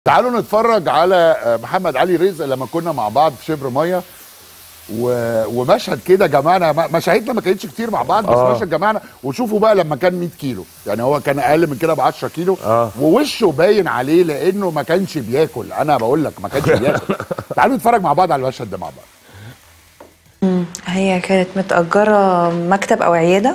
تعالوا نتفرج على آه، محمد علي رزق لما كنا مع بعض في شبر ميه و... ومشهد كده جمعنا م- مشاهدنا ما كانتش كتير مع بعض بس آه. مشهد جمعنا وشوفوا بقى لما كان 100 كيلو يعني هو كان اقل من كده ب 10 كيلو آه. ووشه باين عليه لانه ما كانش بياكل انا بقول لك ما كانش بياكل تعالوا نتفرج مع بعض على المشهد ده مع بعض هي كانت متأجرة مكتب أو عيادة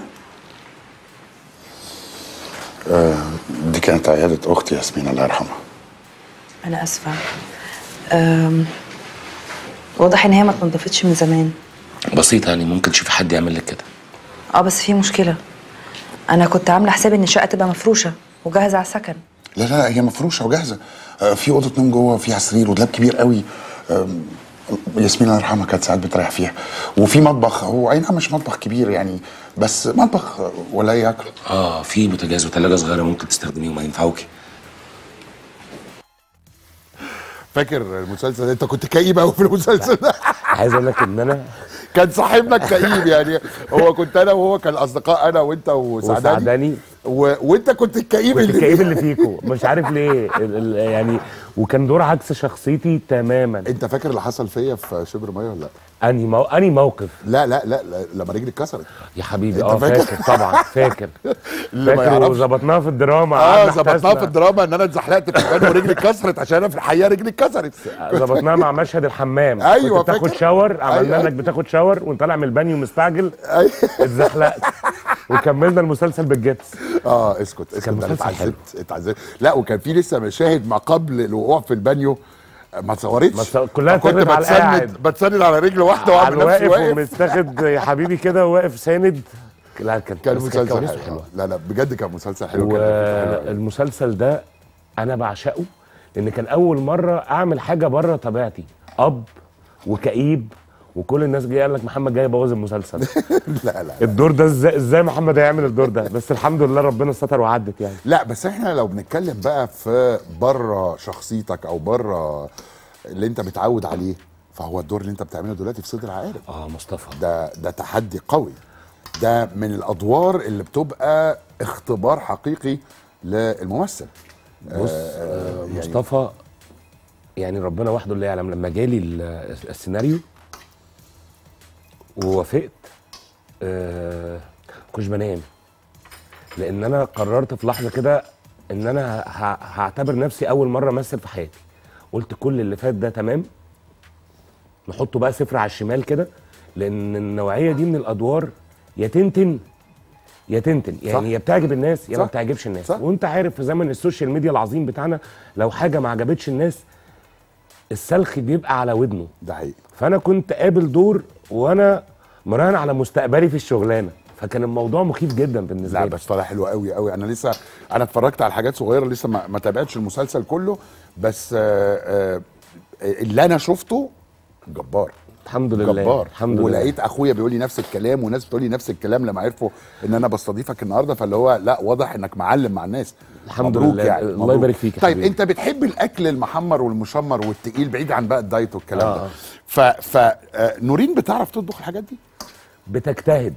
دي كانت عيادة أختي ياسمين الله يرحمها أنا آسفة أم، واضح إن هي ما اتنضفتش من زمان بسيطة يعني ممكن تشوفي حد يعمل لك كده اه بس في مشكلة أنا كنت عاملة حسابي إن الشقة تبقى مفروشة وجاهزة على السكن لا لا هي مفروشة وجاهزة آه، في أوضة نوم جوه فيها سرير ودولاب كبير قوي آم، ياسمين الله يرحمها كانت ساعات بتريح فيها وفي مطبخ هو أي نعم مش مطبخ كبير يعني بس مطبخ آه، ولا ياكل اه في بوتاجاز وثلاجة صغيرة ممكن تستخدميهم هينفعوكي فاكر المسلسل ده انت كنت كئيب قوي في المسلسل ده عايز اقول لك ان انا كان صاحبنا كئيب يعني هو كنت انا وهو كان اصدقاء انا وانت وسعداني وسعداني و... وانت كنت الكئيب كنت اللي الكئيب فيه. اللي فيكو مش عارف ليه ال- ال- يعني وكان دور عكس شخصيتي تماما انت فاكر اللي حصل فيا في شبر ميه ولا لا؟ انهي مو... انهي موقف لا لا لا, لا لما رجلي اتكسرت يا حبيبي انت اه فاكر؟ فاكر طبعا فاكر اللي ما فاكر يعرفش. وظبطناها في الدراما اه قعدنا ظبطناها احتسنا. في الدراما ان انا اتزحلقت في البان ورجلي اتكسرت عشان انا في الحقيقه رجلي اتكسرت ظبطناها مع مشهد الحمام أيوة، كنت بتاخد فاكر؟ شاور عملنا أيوة. انك بتاخد شاور وانت طالع من البانيو مستعجل أيوة. اتزحلقت وكملنا المسلسل بالجبس اه اسكت اسكت كان ده انا مسلسل حلو. اتعذبت اتعذبت لا وكان في لسه مشاهد ما قبل الوقوع في البانيو ما اتصورتش ما اتصور- كلها كنت اتعملت على بتسند القاعد. بتسند على رجل واحده على واعمل نفسي الواقف واقف ومستاخد يا حبيبي كده واقف ساند لا كان كان بس مسلسل كواليسه حلو لا لا بجد كان مسلسل حلو كان والمسلسل ده انا بعشقه لان كان اول مره اعمل حاجه بره طبيعتي اب وكئيب وكل الناس جايه قال لك محمد جاي يبوظ المسلسل لا لا الدور ده ازاي ازاي محمد هيعمل الدور ده بس الحمد لله ربنا ستر وعدت يعني لا بس احنا لو بنتكلم بقى في بره شخصيتك او بره اللي انت متعود عليه فهو الدور اللي انت بتعمله دلوقتي في صدر عقارب اه مصطفى ده ده تحدي قوي ده من الادوار اللي بتبقى اختبار حقيقي للممثل بص آه مصطفى يعني ربنا وحده اللي يعلم لما جالي ال- السيناريو ووافقت آه كنتش بنام لان انا قررت في لحظه كده ان انا ه- هعتبر نفسي اول مره امثل في حياتي قلت كل اللي فات ده تمام نحطه بقى صفر على الشمال كده لان النوعيه دي من الادوار يا تنتن يا تنتن يعني يا بتعجب الناس يا ما صح. بتعجبش الناس صح. وانت عارف في زمن السوشيال ميديا العظيم بتاعنا لو حاجه ما عجبتش الناس السلخ بيبقى على ودنه ده حقيقي فانا كنت قابل دور وانا مراهن على مستقبلي في الشغلانه فكان الموضوع مخيف جدا بالنسبه لا لي بس طالع حلو قوي قوي انا لسه انا اتفرجت على حاجات صغيره لسه ما, ما تابعتش المسلسل كله بس آه آه اللي انا شفته جبار الحمد لله جبار الحمد لله ولقيت اخويا بيقول لي نفس الكلام وناس بتقول لي نفس الكلام لما عرفوا ان انا بستضيفك النهارده فاللي هو لا واضح انك معلم مع الناس الحمد مبروك لله. يعني الله مبروك. يبارك فيك يا طيب حبيبي. انت بتحب الاكل المحمر والمشمر والتقيل بعيد عن بقى الدايت والكلام آه. ده ف ف آه، نورين بتعرف تطبخ الحاجات دي بتجتهد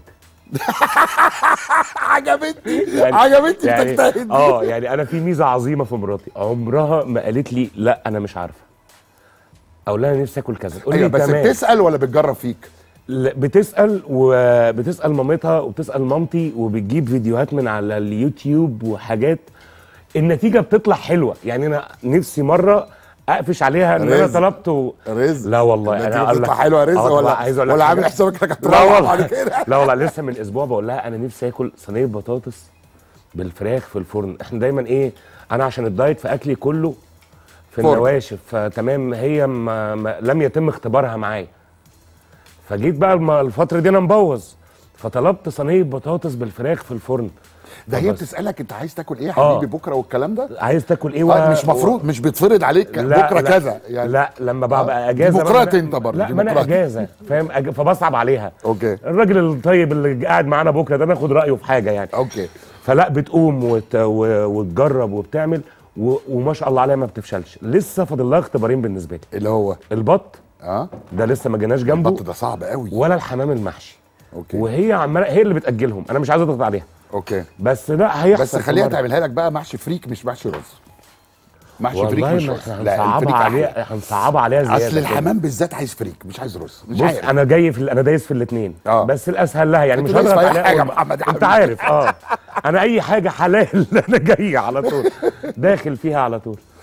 عجبتني عجبتني يعني بتجتهد اه يعني انا في ميزه عظيمه في مراتي عمرها ما قالت لي لا انا مش عارفه اقول لها نفسي اكل كذا تقول ايوه لي بس تمام بتسال ولا بتجرب فيك لا، بتسال وبتسال مامتها وبتسال مامتي وبتجيب فيديوهات من على اليوتيوب وحاجات النتيجه بتطلع حلوه يعني انا نفسي مره اقفش عليها ان انا رزق. طلبت و... رزق لا والله النتيجة انا اقول بتطلع لك حلوه رزق آه، ولا عايز اقول لك ولا عامل حاجة. حسابك انك لا هتروح والله بعد كده لا والله لسه من اسبوع بقول لها انا نفسي اكل صينيه بطاطس بالفراخ في الفرن احنا دايما ايه انا عشان الدايت في اكلي كله في فرن. النواشف فتمام هي ما ما لم يتم اختبارها معايا فجيت بقى الم- الفتره دي انا مبوظ فطلبت صينيه بطاطس بالفراخ في الفرن ده هي فبس. بتسالك انت عايز تاكل ايه يا آه. حبيبي بكره والكلام ده عايز تاكل ايه آه و- مش مفروض مش بيتفرض عليك لا بكره لا كذا يعني لا لما ببقى آه. اجازه ديمقراطي بقى- انت برضه، لا ما انا ديمقراطي. اجازه فاهم أج... فبصعب عليها اوكي الراجل الطيب اللي قاعد معانا بكره ده ناخد رايه في حاجه يعني اوكي فلا بتقوم وت... و... وتجرب وبتعمل و... وما شاء الله عليها ما بتفشلش لسه فاضل لها اختبارين بالنسبه لي اللي هو البط اه ده لسه ما جيناش جنبه البط ده صعب قوي ولا الحمام المحشي اوكي وهي عماله هي اللي بتاجلهم انا مش عايز اضغط عليها اوكي بس ده هيحصل بس في خليها مرة. تعملها لك بقى محشي فريك مش محشي رز محشي فريك والله مش ما رز احنا لا هنصعبها الفريك عليه أحلى. هنصعبها عليها زياده اصل كده. الحمام بالذات عايز فريك مش عايز رز مش بص عارف انا جاي في ال- انا دايس في الاثنين آه. بس الاسهل لها يعني أنت مش دايس هضغط في أي عليها حاجة يا أول- محمد يا انت حبيبي. عارف اه انا اي حاجه حلال انا جاي على طول داخل فيها على طول